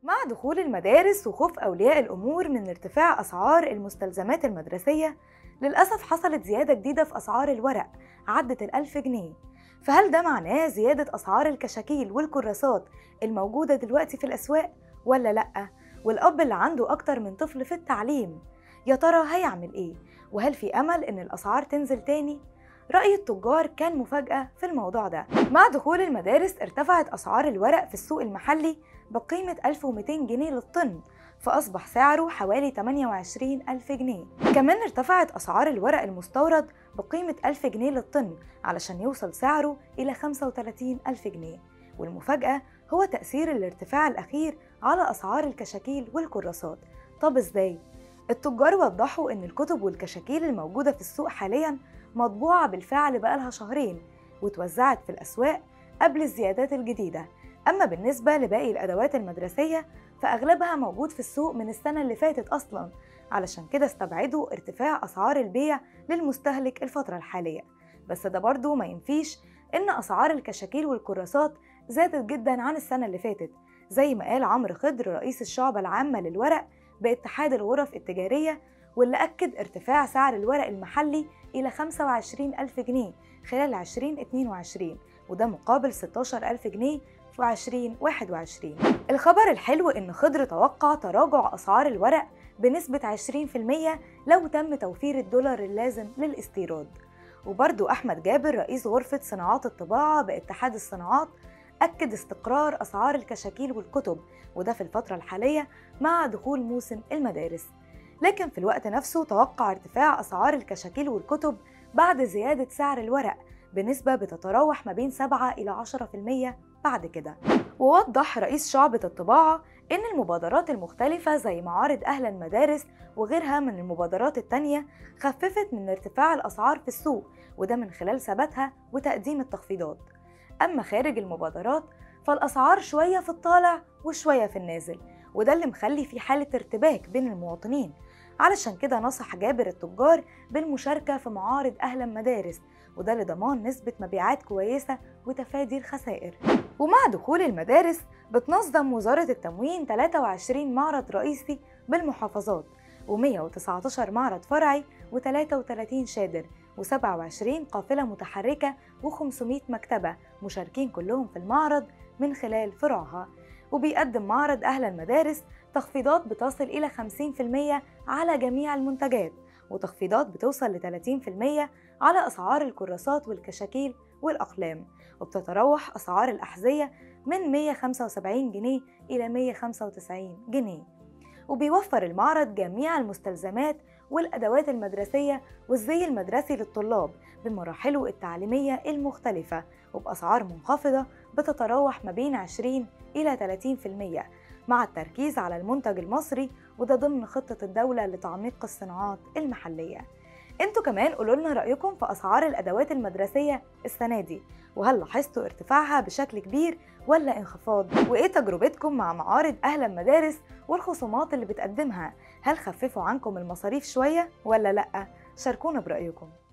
مع دخول المدارس وخوف أولياء الأمور من ارتفاع أسعار المستلزمات المدرسية للأسف حصلت زيادة جديدة في أسعار الورق عدت الألف جنيه فهل ده معناه زيادة أسعار الكشاكيل والكراسات الموجودة دلوقتي في الأسواق ولا لأ؟ والأب اللي عنده أكتر من طفل في التعليم يا ترى هيعمل إيه؟ وهل في أمل إن الأسعار تنزل تاني؟ رأي التجار كان مفاجأة في الموضوع ده مع دخول المدارس ارتفعت أسعار الورق في السوق المحلي بقيمة 1200 جنيه للطن فأصبح سعره حوالي 28 ألف جنيه كمان ارتفعت أسعار الورق المستورد بقيمة 1000 جنيه للطن علشان يوصل سعره إلى 35 ألف جنيه والمفاجأة هو تأثير الارتفاع الأخير على أسعار الكشاكيل والكراسات طب إزاي؟ التجار وضحوا إن الكتب والكشاكيل الموجودة في السوق حالياً مطبوعة بالفعل بقالها شهرين وتوزعت في الأسواق قبل الزيادات الجديدة أما بالنسبة لباقي الأدوات المدرسية فأغلبها موجود في السوق من السنة اللي فاتت أصلاً علشان كده استبعدوا ارتفاع أسعار البيع للمستهلك الفترة الحالية بس ده برضو ما ينفيش إن أسعار الكشاكيل والكراسات زادت جدا عن السنة اللي فاتت زي ما قال عمرو خضر رئيس الشعبة العامة للورق باتحاد الغرف التجارية واللي أكد ارتفاع سعر الورق المحلي إلى 25 ألف جنيه خلال 2022 وده مقابل 16 ألف جنيه في 2021 الخبر الحلو إن خضر توقع تراجع أسعار الورق بنسبة 20% لو تم توفير الدولار اللازم للاستيراد وبرضو أحمد جابر رئيس غرفة صناعات الطباعة باتحاد الصناعات أكد استقرار أسعار الكشاكيل والكتب وده في الفترة الحالية مع دخول موسم المدارس لكن في الوقت نفسه توقع ارتفاع أسعار الكشاكيل والكتب بعد زيادة سعر الورق بنسبة بتتراوح ما بين 7 إلى 10% بعد كده ووضح رئيس شعبة الطباعة إن المبادرات المختلفة زي معارض أهل المدارس وغيرها من المبادرات التانية خففت من ارتفاع الأسعار في السوق وده من خلال ثباتها وتقديم التخفيضات أما خارج المبادرات فالأسعار شوية في الطالع وشوية في النازل وده اللي مخلي في حالة ارتباك بين المواطنين علشان كده نصح جابر التجار بالمشاركة في معارض أهل المدارس وده لضمان نسبة مبيعات كويسة وتفادي الخسائر ومع دخول المدارس بتنظم وزارة التموين 23 معرض رئيسي بالمحافظات و119 معرض فرعي و33 شادر و27 قافلة متحركة و500 مكتبة مشاركين كلهم في المعرض من خلال فروعها وبيقدم معرض أهل المدارس تخفيضات بتصل إلى 50% على جميع المنتجات وتخفيضات بتوصل ل 30% على أسعار الكراسات والكشاكيل والأقلام وبتتراوح أسعار الأحذية من 175 جنيه إلى 195 جنيه وبيوفر المعرض جميع المستلزمات والأدوات المدرسية والزي المدرسي للطلاب بمراحله التعليمية المختلفة وبأسعار منخفضة بتتراوح ما بين 20 إلى 30% مع التركيز على المنتج المصري وده ضمن خطة الدولة لتعميق الصناعات المحلية انتوا كمان قولوا لنا رأيكم في أسعار الأدوات المدرسية السنة دي وهل لاحظتوا ارتفاعها بشكل كبير ولا انخفاض وإيه تجربتكم مع معارض أهل المدارس والخصومات اللي بتقدمها هل خففوا عنكم المصاريف شوية ولا لأ شاركونا برأيكم